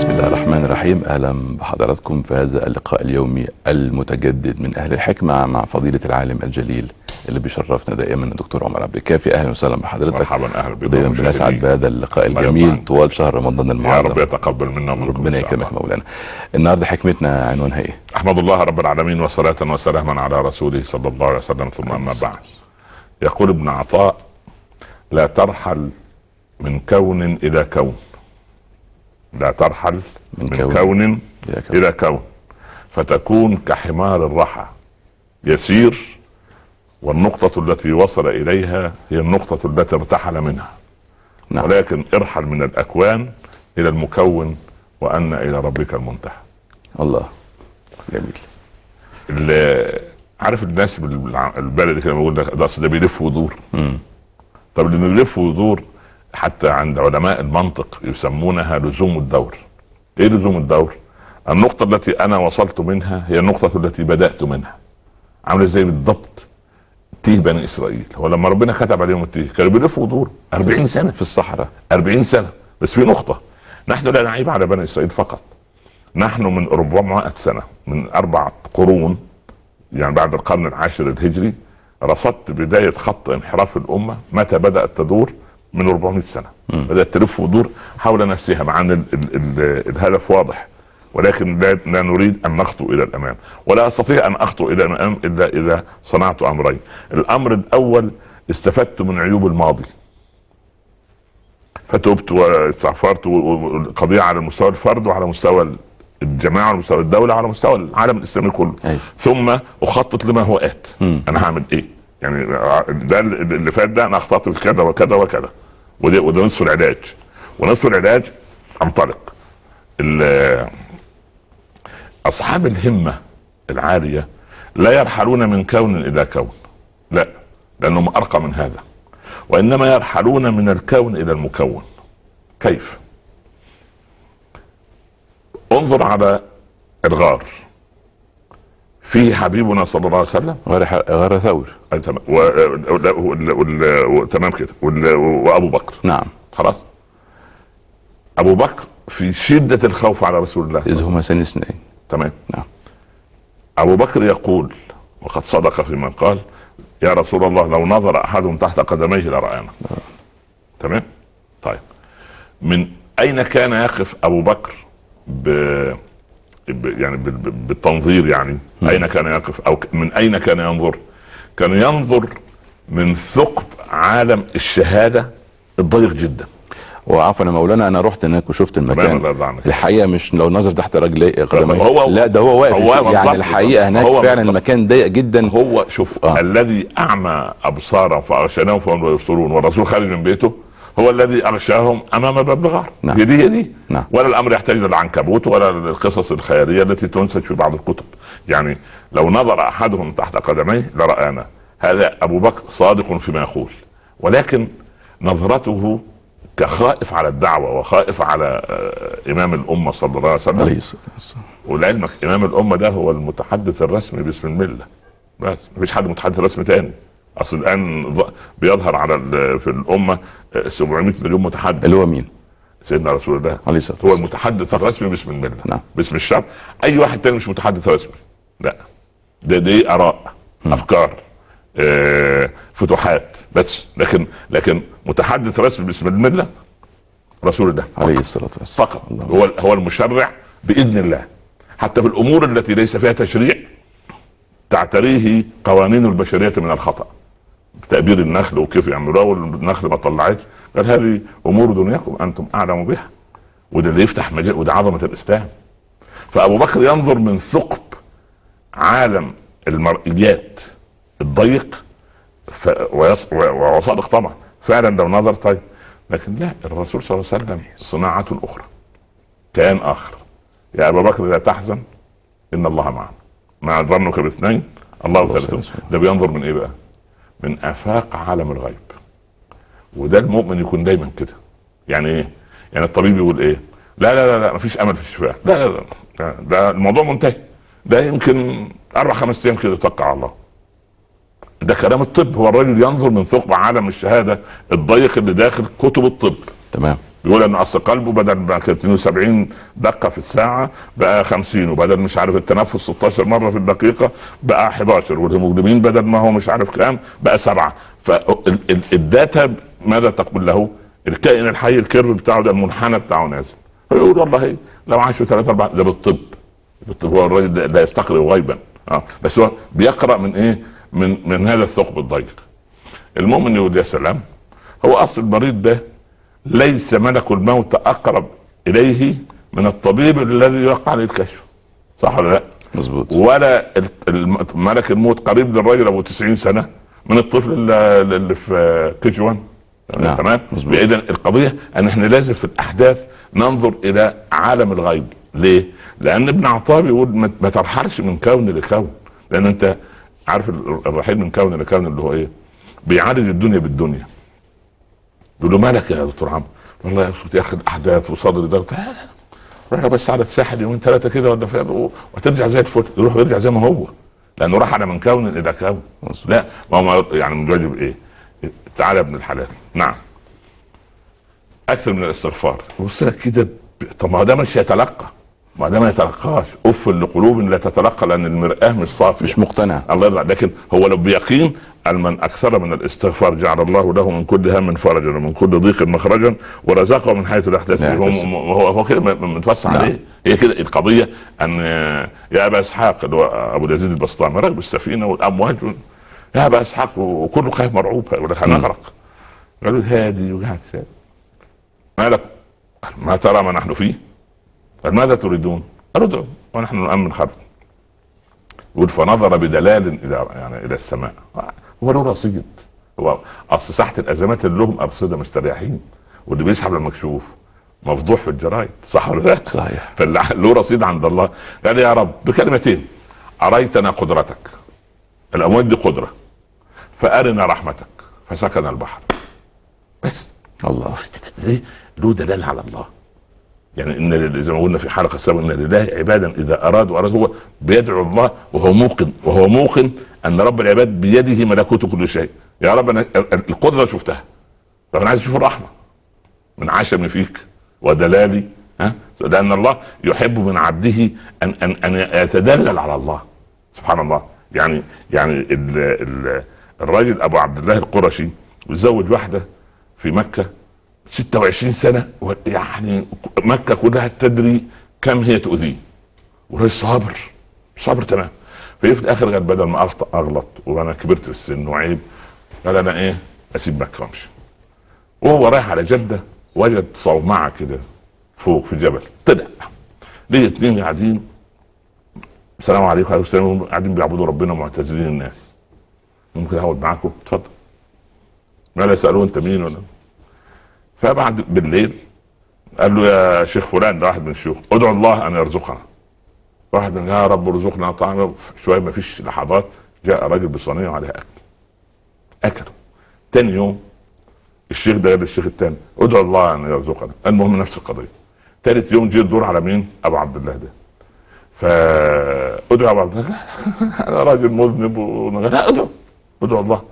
بسم الله الرحمن الرحيم اهلا بحضراتكم في هذا اللقاء اليومي المتجدد من اهل الحكمه مع فضيله العالم الجليل اللي بيشرفنا دائما الدكتور عمر عبد الكافي اهلا وسهلا بحضرتك مرحبا اهلا بكم ودايما بنسعد مشاهدينا. بهذا اللقاء الله الجميل يرضى عنك. طوال شهر رمضان يا المعظم رب يتقبل منا ومنكم ربنا إن شاء يكرمك الله. مولانا النهارده حكمتنا عنوانها ايه؟ احمد الله رب العالمين وصلاة وسلاما على رسوله صلى الله عليه وسلم ثم اما بعد يقول ابن عطاء لا ترحل من كون الى كون لا ترحل من من, كون كون, إلى كون. الى كون فتكون كحمار الرحى يسير والنقطة التي وصل إليها هي النقطة التي ارتحل منها نعم ولكن ارحل من الأكوان إلى المكون وأن إلى ربك المنتهى الله جميل اللي عارف الناس بالع- البلدي كده بيقول لك ده أصل ده بيلف ويدور مم. طب اللي بيلف ويدور حتى عند علماء المنطق يسمونها لزوم الدور ايه لزوم الدور النقطة التي انا وصلت منها هي النقطة التي بدأت منها عاملة زي بالضبط تيه بني اسرائيل هو لما ربنا كتب عليهم التيه كانوا بيلفوا ويدور 40 سنة في الصحراء 40 سنة بس في نقطة نحن لا نعيب على بني اسرائيل فقط نحن من 400 سنة من اربع قرون يعني بعد القرن العاشر الهجري رصدت بداية خط انحراف الأمة متى بدأت تدور من 400 سنة مم. بدأت تلف وتدور حول نفسها مع أن ال ال ال الهدف واضح ولكن لا, لا نريد أن نخطو إلى الأمام ولا أستطيع أن أخطو إلى الأمام إلا إذا صنعت أمرين الأمر الأول استفدت من عيوب الماضي فتبت واستغفرت والقضية على مستوى الفرد وعلى مستوى الجماعة وعلى مستوى الدولة وعلى مستوى العالم الإسلامي كله أيوة. ثم اخطط لما هو ات مم. انا هعمل ايه يعني ده اللي فات ده انا اخطط في كذا وكذا وكذا وده وده نصف العلاج ونصف العلاج انطلق ال- اصحاب الهمه العاليه لا يرحلون من كون الى كون لا لانهم ارقى من هذا وانما يرحلون من الكون الى المكون كيف انظر على الغار فيه حبيبنا صلى الله عليه وسلم غار غار ثور أي تمام و... وال... وال... وال... و... تمام كده وال... وابو بكر نعم خلاص ابو بكر في شده الخوف على رسول الله اذ هما سن اثنين تمام نعم. ابو بكر يقول وقد صدق فيما قال يا رسول الله لو نظر احدهم تحت قدميه لرانا تمام طيب من اين كان يقف ابو بكر ب... ب... يعني ب... ب... بالتنظير يعني مم. اين كان يقف او ك- من اين كان ينظر كان ينظر من ثقب عالم الشهاده الضيق جدا وعفوا يا مولانا انا رحت هناك وشفت تمام المكان الله يرضى عنك الحقيقه مش لو نظر تحت رجلي قدمي هو- لا ده هو واقف هو يشوف. بالظبط. يعني الحقيقه هناك هو فعلا بالظبط. المكان ضيق جدا هو شوف آه. آه. الذي اعمى ابصارهم فاغشيناهم فهم لا يبصرون والرسول خارج من بيته هو الذي اغشاهم امام باب الغار نعم. هي دي هي دي نعم. ولا الامر يحتاج للعنكبوت ولا القصص الخياليه التي تنسج في بعض الكتب يعني لو نظر احدهم تحت قدميه لرانا هذا ابو بكر صادق فيما يقول ولكن نظرته كخائف على الدعوه وخائف على آه، امام الامه صلى الله عليه وسلم عليه الصلاه والسلام ولعلمك امام الامه ده هو المتحدث الرسمي باسم المله بس مفيش حد متحدث رسمي تاني اصل الان ظ- بيظهر على ال- في الامه آه، 700 مليون متحدث اللي هو مين؟ سيدنا رسول الله عليه الصلاه هو والسلام المتحدث الرسمي باسم المله نعم. باسم الشعب اي واحد تاني مش متحدث رسمي لا ده دي اراء افكار آه، فتوحات بس لكن لكن متحدث رسمي باسم المله رسول الله عليه الصلاه والسلام فقط الله. هو هو المشرع باذن الله حتى في الامور التي ليس فيها تشريع تعتريه قوانين البشريه من الخطا تأبير النخل وكيف يعملوها والنخل ما طلعتش قال هذه امور دنياكم انتم اعلم بها وده اللي يفتح مجال وده عظمه الاسلام فابو بكر ينظر من ثقب عالم المرئيات الضيق ف... ويص... و- وهو صادق طبعا فعلا لو نظر طيب لكن لا الرسول صلى الله عليه وسلم صناعة أخرى كيان آخر يا أبا بكر لا تحزن إن الله معنا مع ظنك باثنين الله الله ثالثهم ثالثهم. ده بينظر من إيه بقى؟ من آفاق عالم الغيب وده المؤمن يكون دايما كده يعني إيه؟ يعني الطبيب يقول إيه؟ لا لا لا لا مفيش أمل في الشفاء لا لا لا ده- ده الموضوع منتهي ده يمكن أربع خمس أيام كده يتوقع على الله ده كلام الطب هو الراجل ينظر من ثقب عالم الشهاده الضيق اللي داخل كتب الطب تمام بيقول ان اصل قلبه بدل ما كان 72 دقه في الساعه بقى 50 وبدل مش عارف التنفس 16 مره في الدقيقه بقى 11 والهيموجلوبين بدل ما هو مش عارف كام بقى سبعه فالداتا ماذا تقول له؟ الكائن الحي الكيرف بتاعه ده المنحنى بتاعه نازل فيقول والله لو عاشوا ثلاثة أربعة ده بالطب بالطب هو الراجل ده لا يستقرئ غيبا اه بس هو بيقرأ من إيه؟ من من هذا الثقب الضيق المؤمن يقول يا سلام هو أصل المريض ده ليس ملك الموت أقرب إليه من الطبيب الذي يوقع عليه الكشف صح ولا لا؟ مظبوط ولا ال- الم- ملك الموت قريب للراجل ابو 90 سنه من الطفل اللي اللي في كي جي 1 نعم، تمام مظبوط. اذا القضيه ان احنا لازم في الاحداث ننظر الى عالم الغيب ليه؟ لان ابن عطاء بيقول ما ما ترحلش من كون لكون لان انت عارف ال- الرحيل من كون لكون اللي هو ايه؟ بيعالج الدنيا بالدنيا يقول له مالك يا دكتور عمرو؟ والله يا أستاذ يا اخي الاحداث وصدري ده روح بس على الساحل يومين ثلاثه كده ولا فين وترجع زي الفل يروح يرجع زي ما هو لانه راح على من كون الى كون مظبوط. لا ما هو يعني من واجب ايه؟ تعالى يا ابن الحلال نعم اكثر من الاستغفار بص لك كده ب- طب ما هو ده مش يتلقى ما ده ما يتلقاش اف لقلوب لا تتلقى لان المراه مش صافيه مش مقتنع الله يرضى عليك. لكن هو لو بيقين أن من اكثر من الاستغفار جعل الله له من كل هم فرجا ومن كل ضيق مخرجا ورزقه من حيث لا يحتسب لا هو يحتسب. هو هو كده م- م- متوسع نعم. عليه هي كده القضيه ان يا ابا اسحاق اللي هو ابو اليزيد البسطامي راكب السفينه والامواج يا ابا اسحاق وكله خايف مرعوب يقول لك هنغرق قالوا هادي وقاعد ساكت مالك قال ما ترى ما نحن فيه قال ماذا تريدون؟ قالوا ادعوا ونحن نؤمن خلف يقول فنظر بدلال الى يعني الى السماء هو له رصيد هو اصل ساحه الازمات اللي لهم ارصده مستريحين واللي بيسحب المكشوف مفضوح في الجرايد صح ولا لا؟ صحيح فاللي له رصيد عند الله قال يا رب بكلمتين اريتنا قدرتك الاموال دي قدره فارنا رحمتك فسكن البحر بس الله ليه؟ له دلالة على الله يعني ان لل- زي ما قلنا في حلقه سابقه ان لله عبادا اذا اراد واراد هو بيدعو الله وهو موقن وهو موقن ان رب العباد بيده ملكوت كل شيء يا رب انا ال- ال- القدره شفتها طب انا عايز اشوف الرحمه من عشم فيك ودلالي ها لان الله يحب من عبده ان ان ان يتدلل على الله سبحان الله يعني يعني ال ال الراجل ابو عبد الله القرشي وتزوج واحده في مكه 26 سنه و- يعني مكه كلها تدري كم هي تؤذيه والراجل صابر صابر تمام فهي في الاخر قال بدل ما اخطا اغلط وانا كبرت في السن وعيب قال انا ايه اسيب مكه وامشي وهو رايح على جده وجد صومعه كده فوق في الجبل طلع لقي اتنين قاعدين السلام عليكم وعليكم السلام قاعدين بيعبدوا ربنا معتزلين الناس ممكن اقعد معاكم اتفضل ما لا يسالوه انت مين ولا فبعد بالليل قال له يا شيخ فلان ده واحد من الشيوخ ادعو الله ان يرزقنا واحد من يا رب ارزقنا طعام شويه ما فيش لحظات جاء راجل بصينيه وعليها اكل اكلوا تاني يوم الشيخ ده غير الشيخ التاني ادعو الله ان يرزقنا المهم نفس القضيه ثالث يوم جه الدور على مين؟ ابو عبد الله ده فادعو ابو عبد الله انا راجل مذنب و... لا ادعو ادعو الله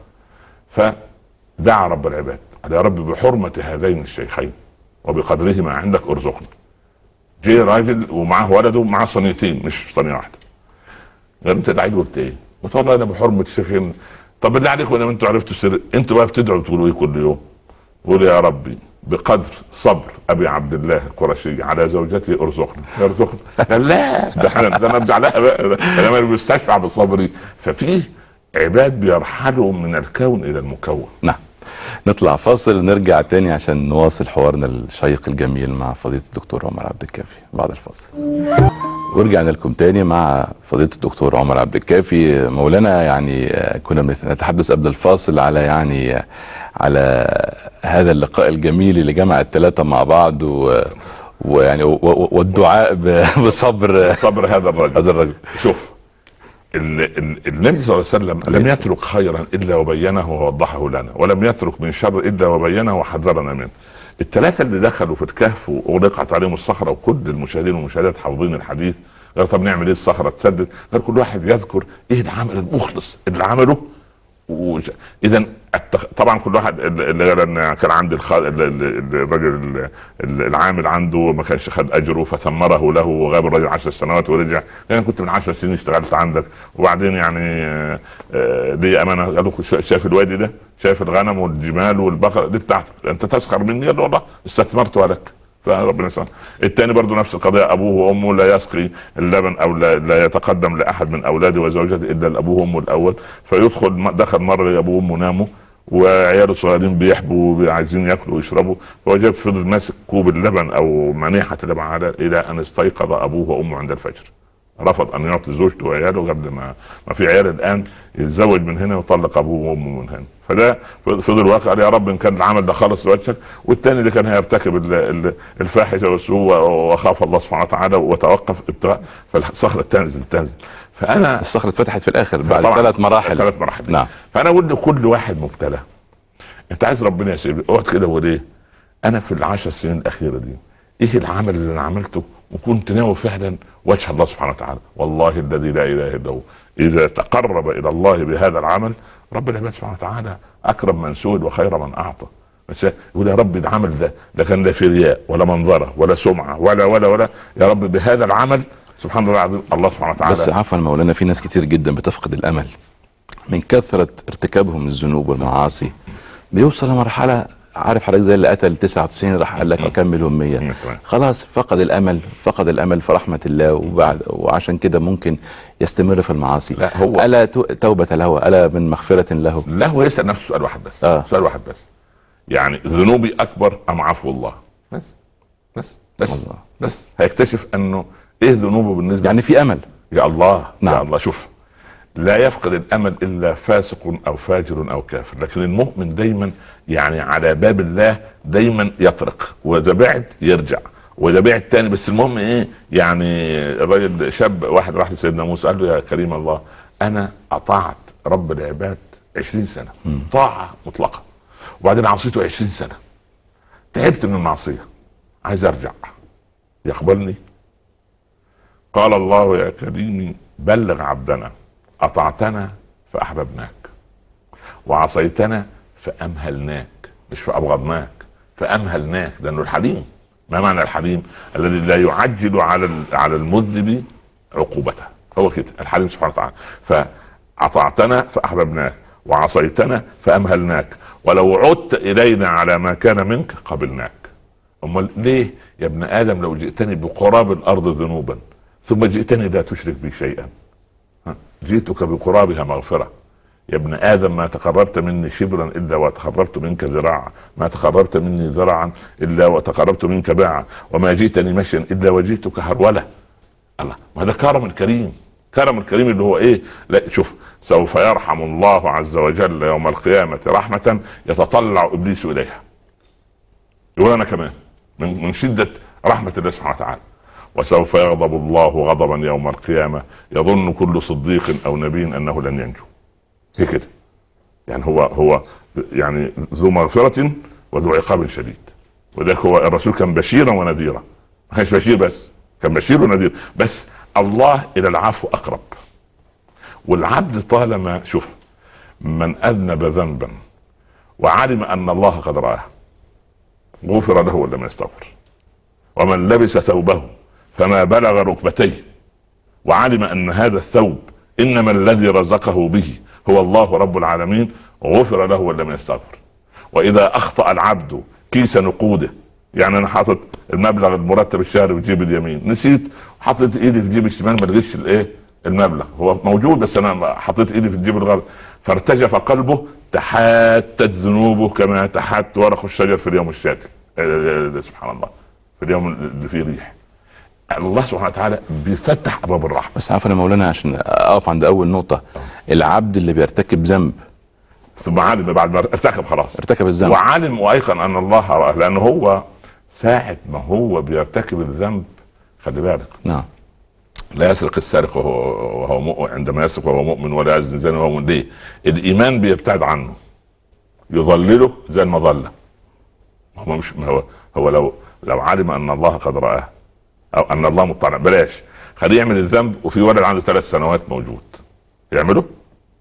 فدعا رب العباد قال يا رب بحرمه هذين الشيخين وبقدرهما عندك ارزقنا جه راجل ومعاه ولده ومعاه صينيتين مش صينيه واحده قال انت داعي قلت ايه؟ قلت والله انا بحرمه الشيخين طب بالله عليكم لما انتوا عرفتوا السر انتوا بقى بتدعوا تقولوا ايه كل يوم؟ قول يا ربي بقدر صبر ابي عبد الله القرشي على زوجته ارزقنا يرزقنا قال لا ده انا ده انا ارجع لها بقى ده انا بستشفع بصبري ففي عباد بيرحلوا من الكون الى المكون نعم نطلع فاصل ونرجع تاني عشان نواصل حوارنا الشيق الجميل مع فضيلة الدكتور عمر عبد الكافي بعد الفاصل ورجعنا لكم تاني مع فضيلة الدكتور عمر عبد الكافي مولانا يعني آه، كنا بنتحدث قبل الفاصل على يعني آه، على هذا اللقاء الجميل اللي جمع الثلاثة مع بعض و ويعني و- و- والدعاء ب- بصبر صبر هذا الرجل هذا الرجل شوف ال- ال- النبي صلى الله عليه وسلم عليه لم الصلاة يترك خيرا الا وبينه ووضحه لنا ولم يترك من شر الا وبينه وحذرنا منه الثلاثه اللي دخلوا في الكهف واغلقت عليهم الصخره وكل المشاهدين والمشاهدات حافظين الحديث قال طب نعمل ايه الصخره تسدد قال كل واحد يذكر ايه العمل المخلص اللي عمله وش... اذا التخ... طبعا كل واحد اللي اللي كان عندي الخ... ال- ال- الراجل ال- ال- العامل عنده ما كانش خد اجره فثمره له وغاب الراجل 10 سنوات ورجع انا كنت من 10 سنين اشتغلت عندك وبعدين يعني آه، آه، لي امانه قالوا شا- شايف الوادي ده شايف الغنم والجمال والبقر دي بتاعتك انت تسخر مني قال له والله استثمرتها لك فربنا يسلمك الثاني برضه نفس القضيه ابوه وامه لا يسقي اللبن او لا, لا يتقدم لاحد من اولاده وزوجته الا لابوه وامه الاول فيدخل دخل مره ابوه وامه ناموا وعياله الصغيرين بيحبوا عايزين ياكلوا ويشربوا فهو جاب فضل ماسك كوب اللبن او منيحه اللبن على الى ان استيقظ ابوه وامه عند الفجر رفض ان يعطي زوجته وعياله قبل ما ما في عيال الان يتزوج من هنا ويطلق ابوه وامه من هنا فده فضل واقع قال يا رب ان كان العمل ده خالص لوجهك والثاني اللي كان هيرتكب ال- ال- الفاحشه والسوء وخاف الله سبحانه وتعالى وتوقف ابتغاء فالصخره تنزل تنزل فانا الصخره اتفتحت في الاخر بعد طبعاً ثلاث مراحل ثلاث مراحل نعم فانا اقول لكل واحد مبتلى انت عايز ربنا يسيب اقعد كده وقول ايه انا في العشر سنين الاخيره دي ايه العمل اللي انا عملته وكنت ناوي فعلا وجه الله سبحانه وتعالى والله الذي لا اله الا هو اذا تقرب الى الله بهذا العمل رب العباد سبحانه وتعالى اكرم من سئل وخير من اعطى بس يقول يا رب العمل ده لا كان لا في رياء ولا منظره ولا سمعه ولا ولا ولا يا رب بهذا العمل سبحان الله العظيم الله سبحانه وتعالى بس عفوا مولانا في ناس كتير جدا بتفقد الامل من كثره ارتكابهم للذنوب والمعاصي بيوصل لمرحله عارف حضرتك زي اللي قتل 99 راح قال لك اكملهم 100 مم، تمام. خلاص فقد الامل فقد الامل في رحمه الله وبعد وعشان كده ممكن يستمر في المعاصي لا، هو- الا تو- توبه له الا من مغفره له لا هو يسال نفسه سؤال واحد بس آه. سؤال واحد بس يعني ذنوبي اكبر ام عفو الله بس بس بس الله. بس هيكتشف انه ايه ذنوبه بالنسبه يعني في امل يا الله نعم. يا الله شوف لا يفقد الامل الا فاسق او فاجر او كافر لكن المؤمن دايما يعني على باب الله دايما يطرق واذا بعد يرجع واذا بعد تاني بس المهم ايه يعني الراجل شاب واحد راح لسيدنا موسى قال له يا كريم الله انا اطعت رب العباد 20 سنه طاعه مطلقه وبعدين عصيته 20 سنه تعبت من المعصيه عايز ارجع يقبلني قال الله يا كريمي بلغ عبدنا اطعتنا فاحببناك وعصيتنا فامهلناك مش فابغضناك فامهلناك لانه الحليم ما معنى الحليم الذي لا يعجل على ال- على المذنب عقوبته هو كده الحليم سبحانه وتعالى فاطعتنا فاحببناك وعصيتنا فامهلناك ولو عدت الينا على ما كان منك قبلناك امال ليه يا ابن ادم لو جئتني بقراب الارض ذنوبا ثم جئتني لا تشرك بي شيئا ها؟ جئتك بقرابها مغفره يا ابن ادم ما تقربت مني شبرا الا وتقربت منك ذراعا ما تقربت مني ذراعا الا وتقربت منك باعا وما جئتني مشيا الا وجئتك هروله الله ما ده كرم الكريم كرم الكريم اللي هو ايه لا شوف سوف يرحم الله عز وجل يوم القيامة رحمة يتطلع إبليس إليها يقول أنا كمان من, من شدة رحمة الله سبحانه وتعالى وسوف يغضب الله غضبا يوم القيامة يظن كل صديق أو نبي أنه لن ينجو هي كده يعني هو هو يعني ذو مغفرة وذو عقاب شديد وذلك هو الرسول كان بشيرا ونذيرا ما كانش بشير بس كان بشير ونذير بس الله الى العفو اقرب والعبد طالما شوف من اذنب ذنبا وعلم ان الله قد راه غفر له ولم يستغفر ومن لبس ثوبه فما بلغ ركبتيه وعلم ان هذا الثوب انما الذي رزقه به هو الله رب العالمين غفر له ولم يستغفر واذا اخطا العبد كيس نقوده يعني انا حاطط المبلغ المرتب الشهري في جيب اليمين نسيت حطيت ايدي في جيب الشمال ما لقيتش الايه المبلغ هو موجود بس انا حطيت ايدي في الجيب الغلط فارتجف قلبه تحاتت ذنوبه كما تحات ورق الشجر في اليوم الشاتي آه، سبحان الله في اليوم اللي فيه ريح الله سبحانه وتعالى بيفتح ابواب الرحمه بس عفوا يا مولانا عشان اقف عند اول نقطه العبد اللي بيرتكب ذنب ثم علم بعد ما ارتكب خلاص ارتكب الذنب وعلم وايقن ان الله راه لانه هو ساعة ما هو بيرتكب الذنب خلي بالك نعم لا يسرق السارق وهو, وهو مؤمن عندما يسرق وهو مؤمن ولا يزني زاني وهو مؤمن ليه؟ الايمان بيبتعد عنه يظلله زي المظله هو مش ما هو هو لو لو علم ان الله قد رآه او ان الله مطلع بلاش خليه يعمل الذنب وفي ولد عنده ثلاث سنوات موجود يعمله؟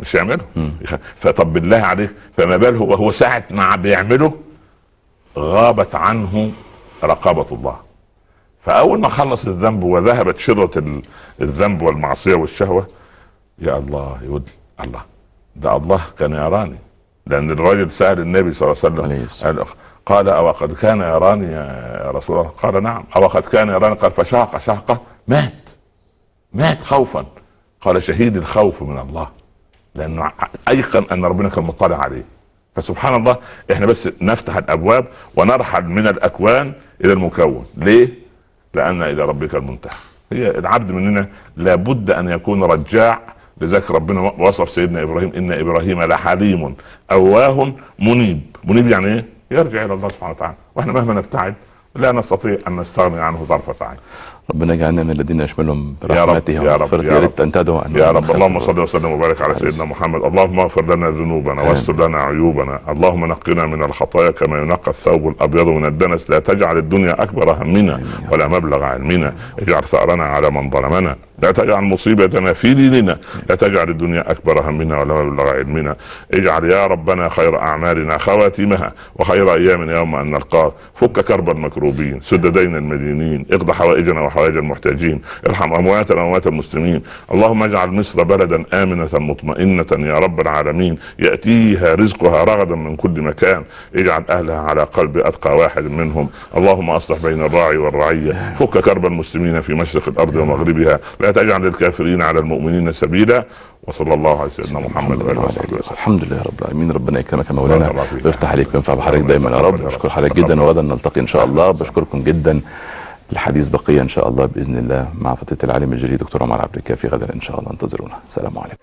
مش يعمله يخ- فطب بالله عليك فما باله وهو ساعه ما بيعمله غابت عنه رقابه الله فاول ما خلص الذنب وذهبت شره ال- الذنب والمعصيه والشهوه يا الله يقول الله ده الله كان يراني لان الرجل سال النبي صلى الله عليه عليه وسلم الصلاة قال قال او قد كان يراني يا رسول الله قال نعم او قد كان يراني قال فشاق شهقه مات مات خوفا قال شهيد الخوف من الله لانه ايقن ان ربنا كان مطلع عليه فسبحان الله احنا بس نفتح الابواب ونرحل من الاكوان الى المكون ليه لان الى ربك المنتهى هي العبد مننا لابد ان يكون رجاع لذلك ربنا وصف سيدنا ابراهيم ان ابراهيم لحليم اواه منيب منيب يعني ايه يرجع الى الله سبحانه وتعالى واحنا مهما نبتعد لا نستطيع ان نستغني عنه طرفه عين ربنا يجعلنا من الذين يشملهم يا رب، برحمته يا رب، ومغفرته يا يا رب. ريت ان تدعوا أن يا رب نخفف اللهم صل وسلم وبارك على سيدنا محمد اللهم اغفر لنا ذنوبنا واستر لنا عيوبنا اللهم نقنا من الخطايا كما ينقى الثوب الابيض من الدنس لا تجعل الدنيا اكبر همنا ولا مبلغ علمنا اجعل ثارنا على من ظلمنا لا تجعل مصيبتنا في ديننا لا تجعل الدنيا اكبر همنا ولا مبلغ علمنا اجعل يا ربنا خير اعمالنا خواتمها وخير ايامنا يوم ان نلقاك فك كرب المكروبين سد دين المدينين اقض حوائجنا وحوائج المحتاجين ارحم امواتنا واموات المسلمين اللهم اجعل مصر بلدا امنه مطمئنه يا رب العالمين ياتيها رزقها رغدا من كل مكان اجعل اهلها على قلب اتقى واحد منهم اللهم اصلح بين الراعي والرعيه فك كرب المسلمين في مشرق الارض ومغربها لا تجعل للكافرين على المؤمنين سبيلا وصلى الله على سيدنا محمد واله وصحبه وسلم الحمد لله رب العالمين ربنا يكرمك يا بارك مولانا الله فيك. ويفتح عليك وينفع بحضرتك الله دايما يا يبارك رب يا رب. بشكر حضرتك رب. جدا وغدا نلتقي ان شاء الله بشكركم جدا الحديث بقيه ان شاء الله باذن الله مع فضيله العالم الجليل دكتور عمر عبد الكافي غدا ان شاء الله انتظرونا السلام عليكم